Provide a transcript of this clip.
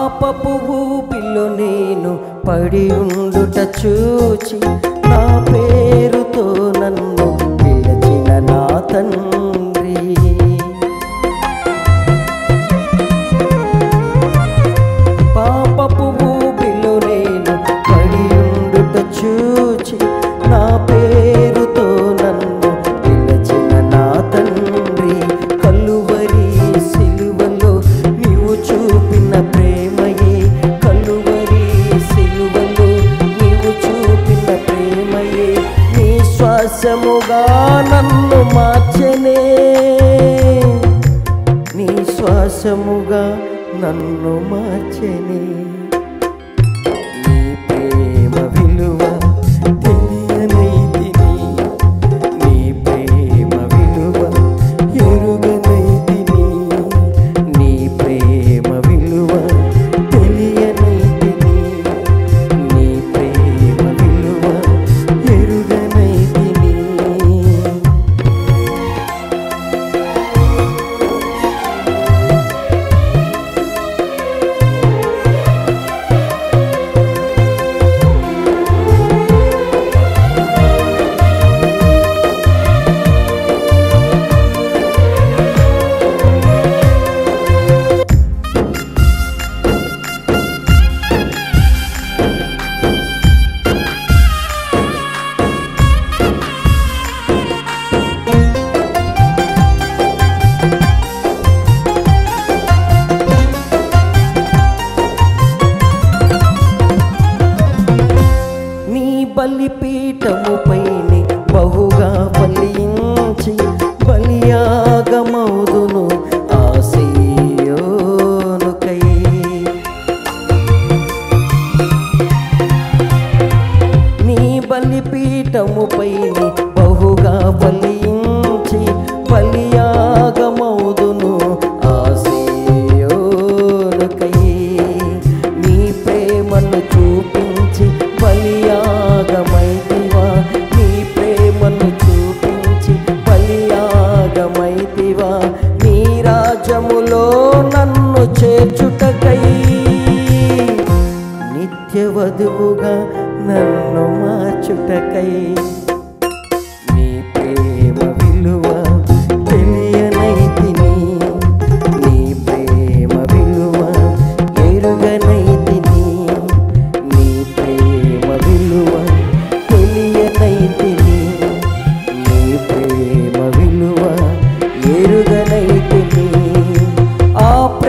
పాపపు ఊపిలో నేను పడి ఉండుట చూచి నా పేరుతో నన్ను పిలిచిన నా తండ్రి పాపపు ఊపిలో నేను పడి ఉండుట చూచి నా పేరుతో నన్ను పిలిచిన నా తండ్రి కలువరి సిలువలో నీవు చూపిన ప్రేమయే కలువరి సిలువలో నీవు చూపిన ప్రేమయే నీ శ్వాసముగా నన్ను మార్చనే నీ శ్వాసముగా నన్ను మార్చని నీ ప్రేమ విలువ తెలియనైతిని నీ ప్రేమ విలువ ఎరుగనైతిని నీ ప్రేమ విలువ తెలియనైతిని నీ ప్రేమ విలువ ఎరుగనైతిని నీ బలిపీఠముపైని బహుగా ఫలించి బలియాగమౌదును ఆశయోనుకై నీ బలిపీఠముపైని బహుగా ఫలించి బలియాగమౌదును ఆశయోనుకై నీ ప్రేమను చూపించి బలియాగమైతివా నీ ప్రేమను చూపించి బలియాగమైతివా నీ రాజములో నన్ను చేర్చుటకై నిత్యవధువుగా నన్ను మార్చుటకై నీ ప్రేమ విలువ తెలియనైతిని నీ ప్రేమ విలువ ఎరుగనైతిని నీ ప్రేమ విలువ తెలియనైతిని నీ ప్రేమ విలువ ఎరుగనైతిని ఆ ప్రేమ